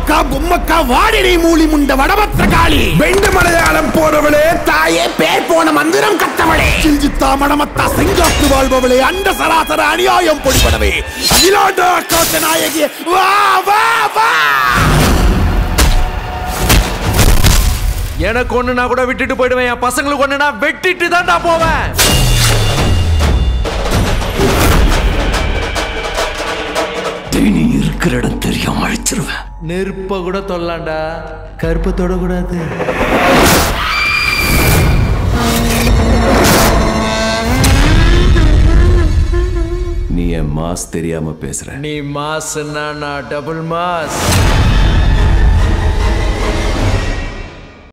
அம்மக்கா பொம்மக்கா வாடி நீ மூலி முண்ட வடபத்திர காளி வெண்டு மலையாளம் போறவளே தாயே பேர் போன மந்திரம் கத்தவளே சிஞ்சித்தா மடமத்தா செங்காத்து வாழ்பவளே அண்ட சராசர அநியாயம் பொடிபடவே அகிலாண்ட கோட்ட நாயகி வா வா வா எனக்கு ஒண்ணுனா கூட விட்டுட்டு போயிடுவேன் என் பசங்களுக்கு ஒண்ணுனா வெட்டிட்டு தான் நான் போவேன் நீ இருக்கிற இடம் தெரியாம அழைச்சிருவேன் நெருப்ப கூட தொல்லாண்டா கருப்பை தொடக்கூடாது நீ என் மாஸ் தெரியாம பேசுற நீ மாஸ்னா நான் டபுள் மாஸ்